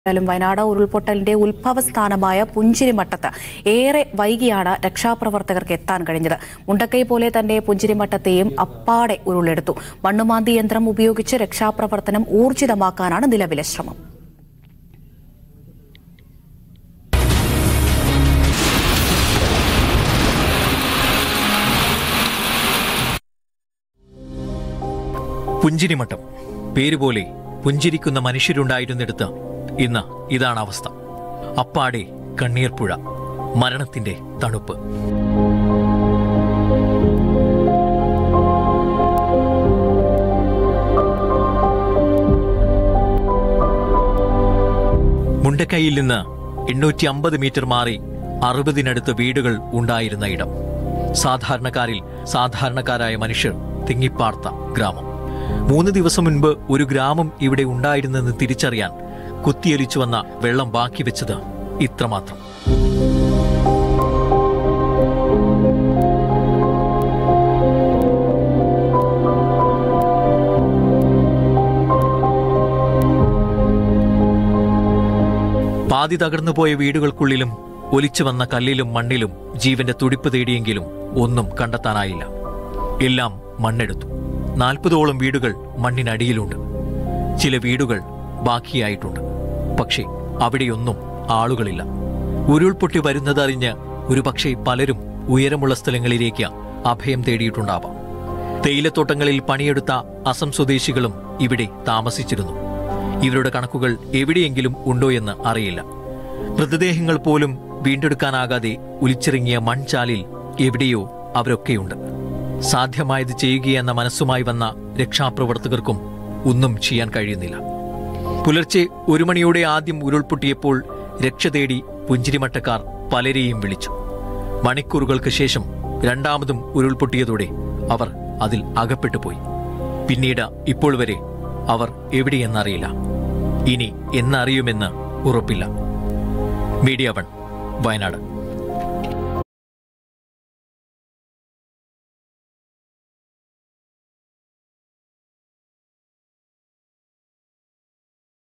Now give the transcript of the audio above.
ാലും വയനാട് ഉരുൾപൊട്ടലിന്റെ ഉത്ഭവസ്ഥാനമായ പുഞ്ചിരിമട്ടത്ത് ഏറെ വൈകിയാണ് രക്ഷാപ്രവർത്തകർക്ക് എത്താൻ കഴിഞ്ഞത് മുണ്ടക്കൈ പോലെ തന്നെ പുഞ്ചിരിമട്ടത്തെയും അപ്പാടെ ഉരുളെടുത്തു മണ്ണുമാന്തി യന്ത്രം ഉപയോഗിച്ച് രക്ഷാപ്രവർത്തനം ഊർജിതമാക്കാനാണ് നിലവിലെ ശ്രമം പുഞ്ചിരിമട്ടം പേരുപോലെ പുഞ്ചിരിക്കുന്ന മനുഷ്യരുണ്ടായിരുന്നിടത്ത് ഇന്ന് ഇതാണ് അവസ്ഥ അപ്പാടെ കണ്ണീർപ്പുഴ മരണത്തിന്റെ തണുപ്പ് മുണ്ടക്കൈയിൽ നിന്ന് എണ്ണൂറ്റി അമ്പത് മീറ്റർ മാറി അറുപതിനടുത്ത് വീടുകൾ ഉണ്ടായിരുന്ന ഇടം സാധാരണക്കാരിൽ സാധാരണക്കാരായ മനുഷ്യർ തിങ്ങിപ്പാർത്ത ഗ്രാമം മൂന്ന് ദിവസം മുൻപ് ഒരു ഗ്രാമം ഇവിടെ ഉണ്ടായിരുന്നെന്ന് തിരിച്ചറിയാൻ കുത്തിയൊലിച്ചു വന്ന വെള്ളം ബാക്കി വെച്ചത് ഇത്രമാത്രം പാതി തകർന്നുപോയ വീടുകൾക്കുള്ളിലും ഒലിച്ചു വന്ന കല്ലിലും മണ്ണിലും ജീവന്റെ തുടിപ്പ് തേടിയെങ്കിലും ഒന്നും കണ്ടെത്താനായില്ല എല്ലാം മണ്ണെടുത്തു നാൽപ്പതോളം വീടുകൾ മണ്ണിനടിയിലുണ്ട് ചില വീടുകൾ ബാക്കിയായിട്ടുണ്ട് പക്ഷേ അവിടെയൊന്നും ആളുകളില്ല ഉരുൾപൊട്ടി വരുന്നതറിഞ്ഞ് ഒരുപക്ഷെ പലരും ഉയരമുള്ള സ്ഥലങ്ങളിലേക്ക് അഭയം തേടിയിട്ടുണ്ടാവാം തേയിലത്തോട്ടങ്ങളിൽ പണിയെടുത്ത അസം സ്വദേശികളും ഇവിടെ താമസിച്ചിരുന്നു ഇവരുടെ കണക്കുകൾ എവിടെയെങ്കിലും ഉണ്ടോ എന്ന് അറിയില്ല മൃതദേഹങ്ങൾ പോലും വീണ്ടെടുക്കാനാകാതെ ഒലിച്ചിറങ്ങിയ മൺചാലിൽ എവിടെയോ അവരൊക്കെയുണ്ട് സാധ്യമായത് ചെയ്യുകയെന്ന മനസ്സുമായി വന്ന രക്ഷാപ്രവർത്തകർക്കും ഒന്നും ചെയ്യാൻ കഴിയുന്നില്ല പുലർച്ചെ ഒരു മണിയോടെ ആദ്യം ഉരുൾപൊട്ടിയപ്പോൾ രക്ഷ തേടി പുഞ്ചിരിമട്ടക്കാർ പലരെയും വിളിച്ചു മണിക്കൂറുകൾക്ക് ശേഷം രണ്ടാമതും ഉരുൾപൊട്ടിയതോടെ അവർ അതിൽ അകപ്പെട്ടു പോയി പിന്നീട് ഇപ്പോൾ വരെ അവർ എവിടെയെന്നറിയില്ല ഇനി എന്നറിയുമെന്ന് ഉറപ്പില്ല മീഡിയ വൺ വയനാട്